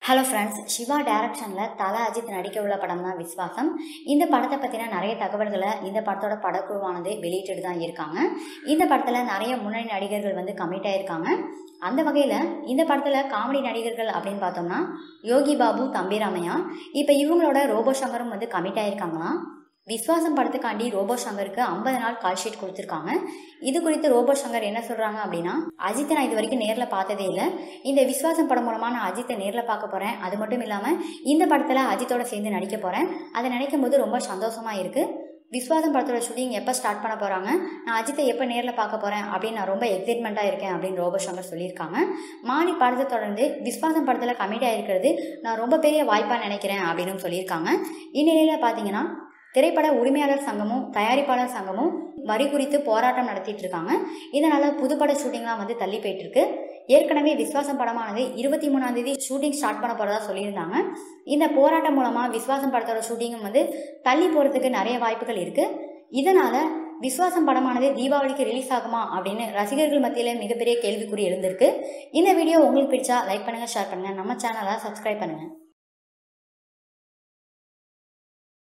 hello friends Siva டைரக்ஷனில் தல அஜித் நடிக்க உள்ள படம் தான் விஸ்வாசம் இந்த படத்தை பற்றின நிறைய தகவல்களை இந்த படத்தோட படக்குழுவானது வெளியிட்டு தான் இருக்காங்க இந்த படத்தில் நிறைய முன்னணி நடிகர்கள் வந்து கமிட் ஆயிருக்காங்க அந்த வகையில் இந்த படத்தில் காமெடி நடிகர்கள் அப்படின்னு பார்த்தோம்னா யோகி பாபு தம்பிராமையா இப்போ இவங்களோட ரோபோ சங்கரும் வந்து கமிட் ஆயிருக்காங்களாம் விஸ்வாசம் படத்துக்காண்டி ரோபோ சங்கருக்கு ஐம்பது நாள் கால் ஷீட் கொடுத்துருக்காங்க இது குறித்து ரோபோ சங்கர் என்ன சொல்றாங்க அப்படின்னா அஜித்தை நான் இது வரைக்கும் நேரில் பார்த்ததே இல்லை இந்த விஸ்வாசம் படம் மூலமா நான் அஜித்தை நேரில் பார்க்க போறேன் அது மட்டும் இல்லாமல் இந்த படத்தில் அஜித்தோட சேர்ந்து நடிக்க போறேன் அதை நினைக்கும் போது ரொம்ப சந்தோஷமா இருக்கு விஸ்வாசம் படத்தோட ஷூட்டிங் எப்போ ஸ்டார்ட் பண்ண போகிறாங்க நான் அஜித்தை எப்போ நேரில் பார்க்க போகிறேன் அப்படின்னு நான் ரொம்ப எக்ஸைட்மெண்ட்டாக இருக்கேன் அப்படின்னு ரோபோ சங்கர் சொல்லியிருக்காங்க மாணி படத்தை தொடர்ந்து விஸ்வாசம் படத்தில் கமிட் ஆகிருக்கிறது நான் ரொம்ப பெரிய வாய்ப்பாக நினைக்கிறேன் அப்படின்னு சொல்லியிருக்காங்க இந்நிலையில் பார்த்தீங்கன்னா திரைப்பட உரிமையாளர் சங்கமும் தயாரிப்பாளர் சங்கமும் வரி குறித்து போராட்டம் நடத்திட்டு இருக்காங்க இதனால புதுப்பட ஷூட்டிங்லாம் வந்து தள்ளி போயிட்டு இருக்கு ஏற்கனவே விஸ்வாசம் படமானது இருபத்தி மூணாம் தேதி ஷூட்டிங் ஸ்டார்ட் பண்ண போறதா சொல்லியிருந்தாங்க இந்த போராட்டம் மூலமா விஸ்வாசம் படத்தோட ஷூட்டிங்கும் வந்து தள்ளி போறதுக்கு நிறைய வாய்ப்புகள் இருக்கு இதனால விஸ்வாசம் படமானது தீபாவளிக்கு ரிலீஸ் ஆகுமா அப்படின்னு ரசிகர்கள் மத்தியில் மிகப்பெரிய கேள்விக்குறி எழுந்திருக்கு இந்த வீடியோ உங்களுக்கு பிடிச்சா லைக் பண்ணுங்க ஷேர் பண்ணுங்க நம்ம சேனலை சப்ஸ்கிரைப் பண்ணுங்க